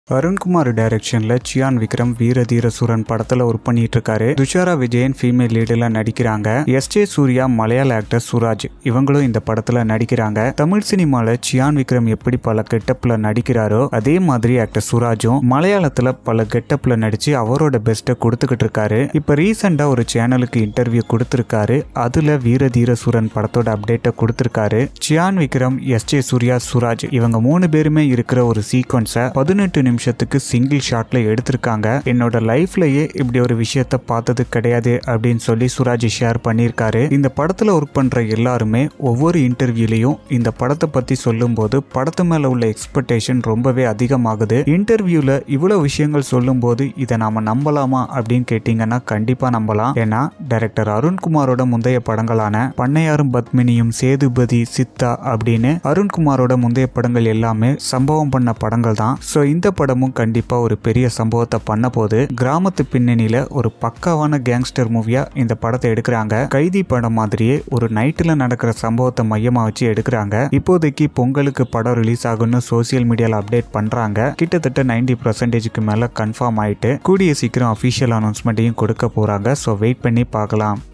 அருண்குமார் டைரக்ஷன்ல சியான் விக்ரம் வீர தீர சூரன் படத்துல ஒர்க் பண்ணிட்டு இருக்காரு துஷாரா விஜயன் ஃபீமேல் லீடுல நடிக்கிறாங்க எஸ் ஜே சூர்யா மலையாள ஆக்டர் சுராஜ் இவங்களும் இந்த படத்துல நடிக்கிறாங்க தமிழ் சினிமால சியான் விக்ரம் எப்படி பல கெட்டப்ல நடிக்கிறாரோ அதே மாதிரி ஆக்டர் சுராஜும் மலையாளத்துல பல கெட்டப்ல நடிச்சு அவரோட பெஸ்ட்டை கொடுத்துக்கிட்டு இருக்காரு இப்ப ரீசெண்டா ஒரு சேனலுக்கு இன்டர்வியூ கொடுத்திருக்காரு அதுல வீர தீர சூரன் படத்தோட அப்டேட்டை கொடுத்திருக்காரு சியான் விக்ரம் எஸ் ஜே சூர்யா சுராஜ் இவங்க மூணு பேருமே இருக்கிற ஒரு சீக்வன்ஸை பதினெட்டு நிமிஷத்துக்கு சிங்கிள் ஷாட்ல எடுத்திருக்காங்க என்னோட லைஃப்லயே இப்படி ஒரு விஷயத்த பார்த்தது கிடையாது அப்படின்னு சொல்லி சுராஜ் ஷேர் பண்ணியிருக்காரு இந்த படத்துல ஒர்க் பண்ற எல்லாருமே ஒவ்வொரு இன்டர்வியூலையும் இந்த படத்தை பத்தி சொல்லும்போது படத்து மேல உள்ள எக்ஸ்பெக்டேஷன் ரொம்பவே அதிகமாகுது இன்டர்வியூல இவ்வளவு விஷயங்கள் சொல்லும்போது இதை நாம நம்பலாமா அப்படின்னு கேட்டீங்கன்னா கண்டிப்பா நம்பலாம் ஏன்னா டைரக்டர் அருண்குமாரோட முந்தைய படங்களான பண்ணையாரும் பத்மினியும் சேதுபதி சித்தா அப்படின்னு அருண்குமாரோட முந்தைய படங்கள் எல்லாமே சம்பவம் பண்ண படங்கள் தான் ஸோ இந்த படமும் கண்டிப்பா ஒரு பெரிய சம்பவத்தை பண்ண போது கிராமத்து பின்னணியில ஒரு பக்காவான கேங்ஸ்டர் மூவியா இந்த படத்தை எடுக்கிறாங்க கைதி படம் மாதிரியே ஒரு நைட்டில் நடக்கிற சம்பவத்தை மையமா வச்சு எடுக்கிறாங்க இப்போதைக்கு பொங்கலுக்கு படம் ரிலீஸ் ஆகும்னு சோசியல் மீடியால அப்டேட் பண்றாங்க கிட்டத்தட்ட நைன்டி பர்சன்டேஜுக்கு மேல கன்ஃபார்ம் ஆயிட்டு கூடிய சீக்கிரம் அஃபிஷியல் அனௌன்ஸ்மெண்ட்டையும் கொடுக்க போறாங்க ஸோ வெயிட் பண்ணி பார்க்கலாம்